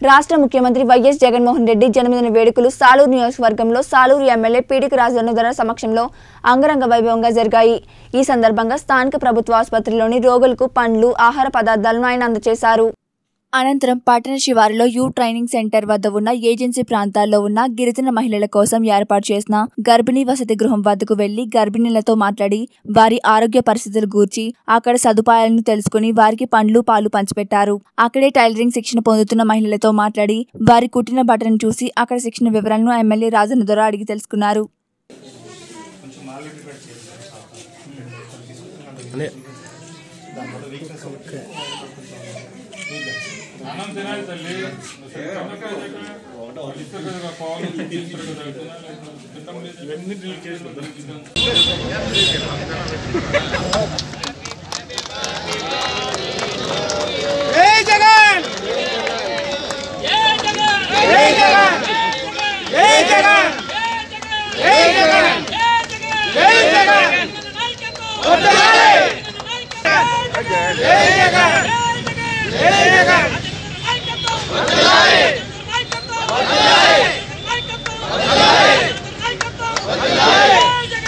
రాష్ట్ర ముఖ్యమంత్రి వైఎస్ జగన్మోహన్ రెడ్డి జన్మదిన వేడుకలు సాలూరు నియోజకవర్గంలో సాలూరు ఎమ్మెల్యే పీడికి రాజధనుధర సమక్షంలో అంగరంగ వైభవంగా జరిగాయి ఈ సందర్భంగా స్థానిక ప్రభుత్వ ఆసుపత్రిలోని రోగులకు పండ్లు ఆహార పదార్థాలను ఆయన అందజేశారు అనంతరం పట్టణ శివారులో యూ ట్రైనింగ్ సెంటర్ వద్ద ఉన్న ఏజెన్సీ ప్రాంతాల్లో ఉన్న గిరిజన మహిళల కోసం ఏర్పాటు చేసిన గర్భిణీ వసతి గృహం వద్దకు వెళ్లి గర్భిణీలతో మాట్లాడి వారి ఆరోగ్య పరిస్థితులు గూర్చి అక్కడ సదుపాయాలను తెలుసుకుని వారికి పండ్లు పాలు పంచిపెట్టారు అక్కడే టైలరింగ్ శిక్షణ పొందుతున్న మహిళలతో మాట్లాడి వారి కుట్టిన బట్టను చూసి అక్కడ శిక్షణ వివరాలను ఎమ్మెల్యే రాజన్న దొర అడిగి తెలుసుకున్నారు అన్నం తినాలి తల్లి ఇస్తారు కదా పాలు ఇస్తారు కదా తింటాం లేదు. ఇవన్నీ delete చేసి వదిలేసినాం. జై జగన్ జై జగన్ జై జగన్ జై జగన్ జై జగన్ వదలాలి జై జగన్ జై జగన్ వదలాలి వదలాలి వదలాలి వదలాలి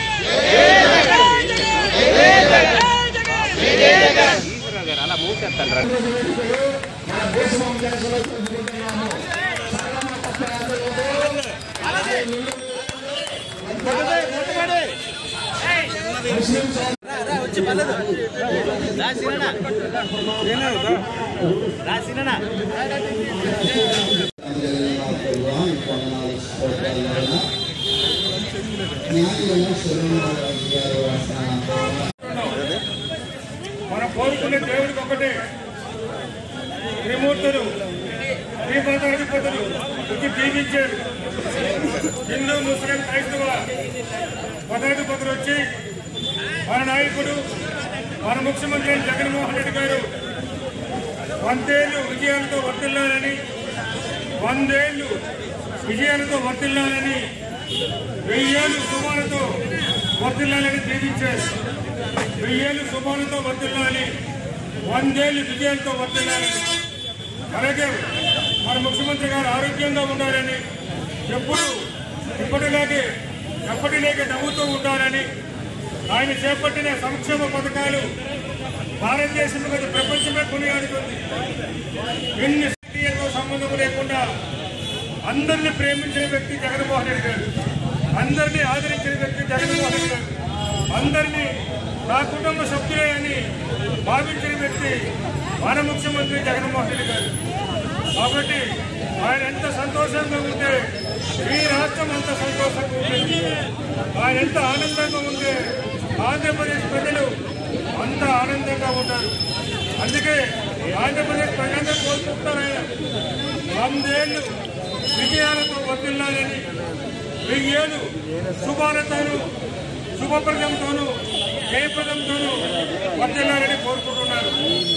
మనం కోరుకునే దేవుడికి ఒకటే త్రిమూర్తులు శ్రీపాదాధిపతులు ఇది దీవించారు హిందూ ముస్లిం క్రైస్తవ పదాధిపతులు వచ్చి మన నాయకుడు మన ముఖ్యమంత్రి అయిన జగన్మోహన్ రెడ్డి గారు వందేళ్లు విజయాలతో వర్తిల్లాలని వందేళ్లు విజయాలతో వర్తిల్లాలని వెయ్యేళ్ళు శుభాలతో వర్తిల్లాలని దీవించారు వెయ్యేళ్ళు శుభాలతో వర్తిల్లాలి వందేళ్ళు విజయాలతో వర్తిల్లాలని అలాగే మన ముఖ్యమంత్రి గారు ఆరోగ్యంగా ఉండాలని ఎప్పుడు ఇప్పటిలాగే ఎప్పటిలాగే నవ్వుతూ ఉండాలని ఆయన చేపట్టిన సంక్షేమ పథకాలు భారతదేశం మీద ప్రపంచమే కొనియాడుతుంది ఎన్ని శక్తితో సంబంధం లేకుండా అందరిని ప్రేమించిన వ్యక్తి జగన్మోహన్ రెడ్డి గారు అందరినీ ఆదరించిన వ్యక్తి జగన్మోహన్ రెడ్డి గారు అందరినీ నా కుటుంబ సభ్యులే అని భావించిన వ్యక్తి మన ముఖ్యమంత్రి జగన్మోహన్ రెడ్డి గారు కాబట్టి ఆయన ఎంత సంతోషంగా ఉంటే ఈ రాష్ట్రం అంత సంతోషంగా ఉంటుంది ఆయన ఎంత ఆనందంగా ఉంటే ఆంధ్రప్రదేశ్ ప్రజలు అంత ఆనందంగా ఉంటారు అందుకే ఆంధ్రప్రదేశ్ ప్రజలందరూ కోరుకుంటున్నారు ఆయన వందేళ్ళు విజయాలతో వర్తిల్లాలని వెయ్యేళ్ళు శుభాలతోనూ శుభప్రదంతోనూ జయప్రదంతోనూ వర్తిల్లాలని కోరుకుంటున్నారు